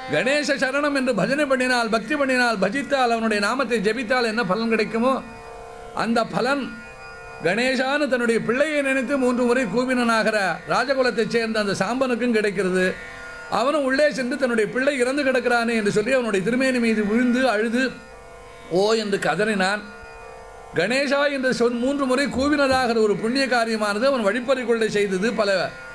கணேச சரணம் என்று பஜனை பண்ணினால் பக்தி பண்ணினால் பஜித்தால் அவனுடைய நாமத்தை ஜெபித்தால் என்ன பலன் கிடைக்குமோ அந்த பலன் கணேசான்னு தன்னுடைய பிள்ளையை நினைத்து மூன்று முறை கூவினனாகிற ராஜகுலத்தைச் சேர்ந்த அந்த சாம்பனுக்கும் கிடைக்கிறது அவனும் உள்ளே சென்று தன்னுடைய பிள்ளை இறந்து கிடக்கிறானே என்று சொல்லி அவனுடைய திருமேனி மீது விழுந்து அழுது ஓ என்று கதறினான் கணேசா என்று சொல் மூன்று முறை கூவினதாகிற ஒரு புண்ணிய காரியமானது அவன் வழிப்பறி கொள்ளை செய்தது பல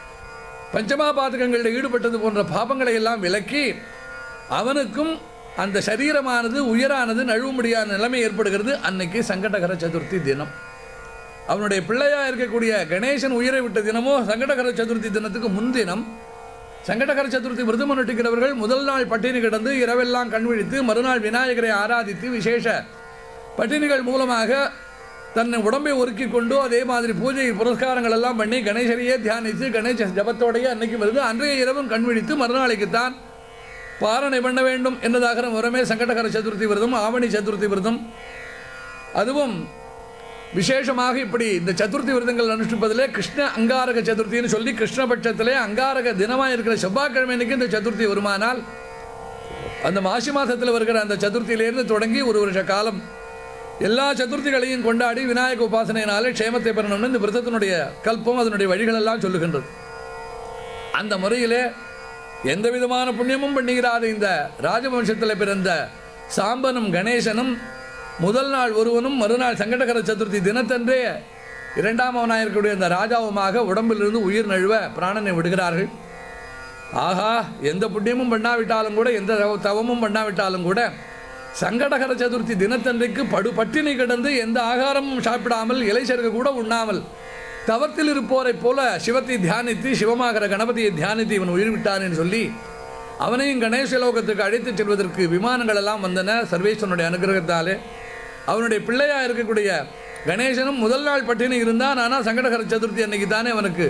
பஞ்சமா பாதகங்களில் ஈடுபட்டது போன்ற பாபங்களை எல்லாம் விலக்கி அவனுக்கும் அந்த சரீரமானது உயரானது நழுவும்படியான நிலைமை ஏற்படுகிறது அன்னைக்கு சங்கடகர சதுர்த்தி தினம் அவனுடைய பிள்ளையா இருக்கக்கூடிய கணேசன் உயிரை விட்ட தினமோ சங்கடகர சதுர்த்தி தினத்துக்கு முன்தினம் சங்கடகர சதுர்த்தி விரதம் அனுஷ்டிக்கிறவர்கள் முதல் நாள் பட்டினி கிடந்து இரவெல்லாம் கண் விழித்து மறுநாள் விநாயகரை ஆராதித்து விசேஷ பட்டினிகள் மூலமாக தன்னை உடம்பை ஒருக்கி கொண்டு அதே மாதிரி பூஜை புரஸ்காரங்கள் எல்லாம் பண்ணி கணேசரையே தியானித்து கணேச ஜபத்தோடையே அன்னைக்கு வருது அன்றைய இரவும் கண் விழித்து மறுநாளைக்குத்தான் பாரணை பண்ண வேண்டும் என்பதாக முறமே சங்கடகர சதுர்த்தி விரதம் ஆவணி சதுர்த்தி விரதம் அதுவும் விசேஷமாக இப்படி இந்த சதுர்த்தி விரதங்கள் அனுஷ்டிப்பதிலே கிருஷ்ண அங்காரக சதுர்த்தின்னு சொல்லி கிருஷ்ணபட்சத்திலே அங்காரக தினமாக இருக்கிற செவ்வாய்க்கிழமை அன்னைக்கு இந்த சதுர்த்தி வருமானால் அந்த மாசி மாதத்தில் வருகிற அந்த சதுர்த்தியிலிருந்து தொடங்கி ஒரு வருஷ காலம் எல்லா சதுர்த்திகளையும் கொண்டாடி விநாயக உபாசனையினாலே க்ஷேமத்தை பெறணும்னு இந்த விரதத்தினுடைய கல்பம் அதனுடைய வழிகளெல்லாம் சொல்லுகின்றது அந்த முறையிலே எந்த விதமான புண்ணியமும் பண்ணுகிறாத இந்த ராஜவம்சத்தில் பிறந்த சாம்பனும் கணேசனும் முதல் நாள் ஒருவனும் மறுநாள் சங்கடகர சதுர்த்தி தினத்தன்றே இரண்டாம் அவனாக இருக்கக்கூடிய இந்த ராஜாவுமாக உடம்பிலிருந்து உயிர் நழுவ பிராணனை விடுகிறார்கள் ஆஹா எந்த புண்ணியமும் பண்ணாவிட்டாலும் கூட எந்த தவ- தவமும் பண்ணாவிட்டாலும் கூட சங்கடகர சதுர்த்தி தினத்தன்றைக்கு படு பட்டினி கிடந்து எந்த ஆகாரமும் சாப்பிடாமல் இலை சருகு கூட உண்ணாமல் தவத்தில் இருப்போரைப் போல சிவத்தை தியானித்து சிவமாகிற கணபதியை தியானித்து இவன் உயிர் விட்டான் என்று சொல்லி அவனையும் கணேச லோகத்துக்கு அழைத்துச் செல்வதற்கு விமானங்கள் எல்லாம் வந்தன சர்வேஸ்வரனுடைய அனுகிரகத்தாலே அவனுடைய பிள்ளையா இருக்கக்கூடிய கணேசனும் முதல் நாள் பட்டினி இருந்தான் ஆனால் சங்கடகர சதுர்த்தி அன்னைக்கு தானே அவனுக்கு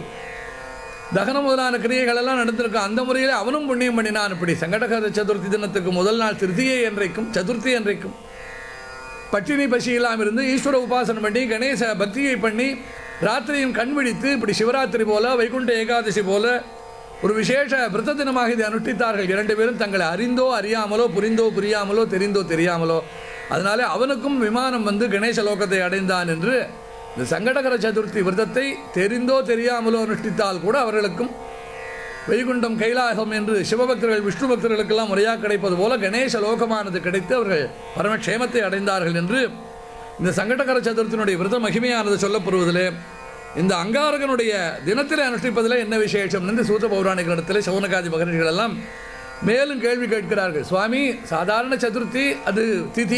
தகனம் முதலான கிரியைகள் எல்லாம் நடந்திருக்கும் அந்த முறையில் அவனும் புண்ணியம் பண்ணினான் இப்படி சங்கடகர சதுர்த்தி தினத்துக்கு முதல் நாள் திருதியை என்றைக்கும் சதுர்த்தி என்றைக்கும் பட்டினி பசி இல்லாமல் இருந்து ஈஸ்வர உபாசனம் பண்ணி கணேச பக்தியை பண்ணி ராத்திரியும் கண் விழித்து இப்படி சிவராத்திரி போல வைகுண்ட ஏகாதசி போல ஒரு விசேஷ விரத தினமாக இதை அனுஷ்டித்தார்கள் இரண்டு பேரும் தங்களை அறிந்தோ அறியாமலோ புரிந்தோ புரியாமலோ தெரிந்தோ தெரியாமலோ அதனாலே அவனுக்கும் விமானம் வந்து கணேச லோகத்தை அடைந்தான் என்று இந்த சங்கடகர சதுர்த்தி விரதத்தை தெரிந்தோ தெரியாமலோ அனுஷ்டித்தால் கூட அவர்களுக்கும் வைகுண்டம் கைலாசம் என்று சிவபக்தர்கள் விஷ்ணு பக்தர்களுக்கெல்லாம் முறையாக கிடைப்பது போல கணேச லோகமானது கிடைத்து அவர்கள் பரமக்ஷேமத்தை அடைந்தார்கள் என்று இந்த சங்கடகர சதுர்த்தியினுடைய விரத மகிமையானது சொல்லப்படுவதிலே இந்த அங்காரகனுடைய தினத்திலே அனுஷ்டிப்பதிலே என்ன விசேஷம் என்று சூத பௌராணிக இடத்திலே சௌனகாதி மகரிஷிகள் எல்லாம் மேலும் கேள்வி கேட்கிறார்கள் சுவாமி சாதாரண சதுர்த்தி அது திதி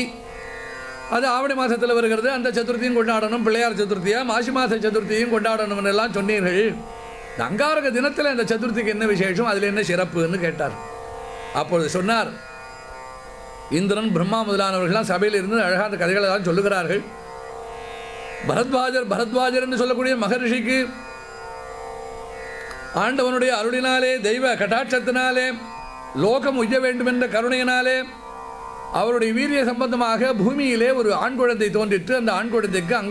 அது ஆவணி மாதத்தில் வருகிறது அந்த சதுர்த்தியும் கொண்டாடணும் பிள்ளையார் சதுர்த்தியா மாசி மாத சதுர்த்தியும் கொண்டாடணும் எல்லாம் சொன்னீர்கள் இந்த அங்காரக தினத்தில் இந்த சதுர்த்திக்கு என்ன விசேஷம் அதில் என்ன சிறப்புன்னு கேட்டார் அப்பொழுது சொன்னார் இந்திரன் பிரம்மா முதலானவர்கள்லாம் சபையில் இருந்து அழகான அந்த கதைகளை எல்லாம் சொல்லுகிறார்கள் பரத்வாஜர் பரத்வாஜர் என்று சொல்லக்கூடிய மகரிஷிக்கு ஆண்டவனுடைய அருளினாலே தெய்வ கட்டாட்சத்தினாலே லோகம் உய்ய வேண்டும் என்ற கருணையினாலே அவருடைய வீரிய சம்பந்தமாக பூமியிலே ஒரு ஆண் குழந்தை தோன்றிற்று அந்த ஆண் குழந்தைக்கு அங்க